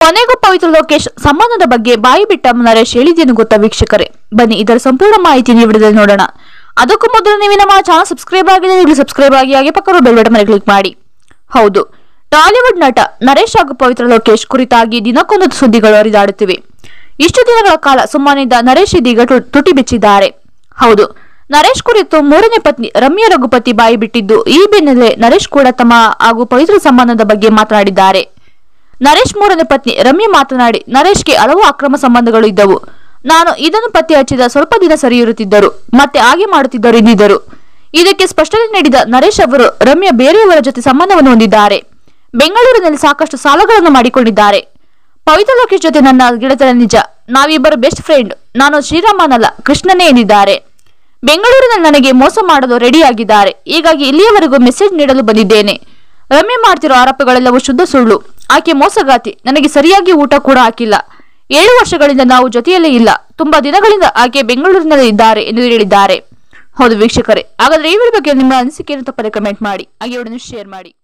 ಕೊನೆಗೂ ಪವಿತ್ರ ಲೋಕೇಶ್ ಸಂಬಂಧದ ಬಗ್ಗೆ ಬಾಯಿ ಬಿಟ್ಟ ನರೇಶ್ ಹೇಳಿದ್ದೇನು ಗೊತ್ತಾ ವೀಕ್ಷಕರೇ ಬನ್ನಿ ಇದರ ಸಂಪೂರ್ಣ ಮಾಹಿತಿ ನೀವು ವಿಡಿಯೋದಲ್ಲಿ ನೋಡೋಣ ಅದಕ್ಕೂ ಮೊದಲು ನೀವು ನಮ್ಮ ಚಾನಲ್ ಸಬ್ಸ್ಕ್ರೈಬ್ ಆಗಿದೆ ಈಗಲೂ ಸಬ್ಸ್ಕ್ರೈಬ್ ಆಗಿ ಹಾಗೆ ಪಕ್ಕದ ಬೆಲ್ ಬಟನ್ ಮೇಲೆ ಕ್ಲಿಕ್ ಮಾಡಿ ಹೌದು ಟಾಲಿವುಡ್ ನಟ ನರೇಶ್ ಹಾಗೂ ಪವಿತ್ರ ಲೋಕೇಶ್ ಕುರಿತಾಗಿ ದಿನಕ್ಕೊಂದು ಸುದ್ದಿಗಳು ಹರಿದಾಡುತ್ತಿವೆ ಇಷ್ಟು ದಿನಗಳ ಕಾಲ ಸುಮ್ಮನಿದ್ದ ನರೇಶ್ ಇದೀಗ ತು- ತುಟಿ ಬಿಚ್ಚಿದ್ದಾರೆ ಹೌದು ನರೇಶ್ ಕುರಿತು ಮೂರನೇ ಪತ್ನಿ ರಮ್ಯಾ ರಘುಪತಿ ಬಾಯಿ ಬಿಟ್ಟಿದ್ದು ಈ ಬೆನ್ನಲ್ಲೇ ನರೇಶ್ ಕೂಡ ತಮ್ಮ ಹಾಗೂ ಪವಿತ್ರ ಸಂಬಂಧದ ಬಗ್ಗೆ ಮಾತನಾಡಿದ್ದಾರೆ ನರೇಶ್ ಮೂರನೇ ಪತ್ನಿ ರಮ್ಯಾ ಮಾತನಾಡಿ ನರೇಶ್ಗೆ ಹಲವು ಅಕ್ರಮ ಸಂಬಂಧಗಳು ಇದ್ದವು ನಾನು ಇದನ್ನು ಪತ್ತೆ ಹಚ್ಚಿದ ಸ್ವಲ್ಪ ದಿನ ಸರಿ ಇರುತ್ತಿದ್ದರು ಮತ್ತೆ ಹಾಗೆ ಮಾಡುತ್ತಿದ್ದರು ಎಂದಿದ್ದರು ಇದಕ್ಕೆ ಸ್ಪಷ್ಟನೆ ನೀಡಿದ ನರೇಶ್ ಅವರು ರಮ್ಯಾ ಬೇರೆಯವರ ಜೊತೆ ಸಂಬಂಧವನ್ನು ಹೊಂದಿದ್ದಾರೆ ಬೆಂಗಳೂರಿನಲ್ಲಿ ಸಾಕಷ್ಟು ಸಾಲಗಳನ್ನು ಮಾಡಿಕೊಂಡಿದ್ದಾರೆ ಪವಿತ್ರ ಲೋಕೇಶ್ ಜೊತೆ ನನ್ನ ಗೆಳೆತನ ನಿಜ ನಾವಿಬ್ಬರು ಬೆಸ್ಟ್ ಫ್ರೆಂಡ್ ನಾನು ಶ್ರೀರಾಮನಲ್ಲ ಕೃಷ್ಣನೇ ಎಂದಿದ್ದಾರೆ ಬೆಂಗಳೂರಿನಲ್ಲಿ ನನಗೆ ಮೋಸ ಮಾಡಲು ರೆಡಿಯಾಗಿದ್ದಾರೆ ಹೀಗಾಗಿ ಇಲ್ಲಿಯವರೆಗೂ ಮೆಸೇಜ್ ನೀಡಲು ಬಂದಿದ್ದೇನೆ ರಮ್ಯ ಮಾಡ್ತಿರೋ ಆರೋಪಗಳೆಲ್ಲವೂ ಶುದ್ಧ ಸುಳ್ಳು ಆಕೆ ಮೋಸಗಾತಿ ನನಗೆ ಸರಿಯಾಗಿ ಊಟ ಕೂಡ ಹಾಕಿಲ್ಲ ಏಳು ವರ್ಷಗಳಿಂದ ನಾವು ಜೊತೆಯಲ್ಲೇ ಇಲ್ಲ ತುಂಬಾ ದಿನಗಳಿಂದ ಆಕೆ ಬೆಂಗಳೂರಿನಲ್ಲಿ ಇದ್ದಾರೆ ಎಂದು ಹೇಳಿದ್ದಾರೆ ಹೌದು ವೀಕ್ಷಕರೇ ಹಾಗಾದ್ರೆ ಈ ವಿಡಿಯೋ ಬಗ್ಗೆ ನಿಮ್ಮ ಅನಿಸಿಕೆಯನ್ನು ತಪ್ಪದೆ ಕಮೆಂಟ್ ಮಾಡಿ ಹಾಗೆ ವಿಡಿಯೋನ ಶೇರ್ ಮಾಡಿ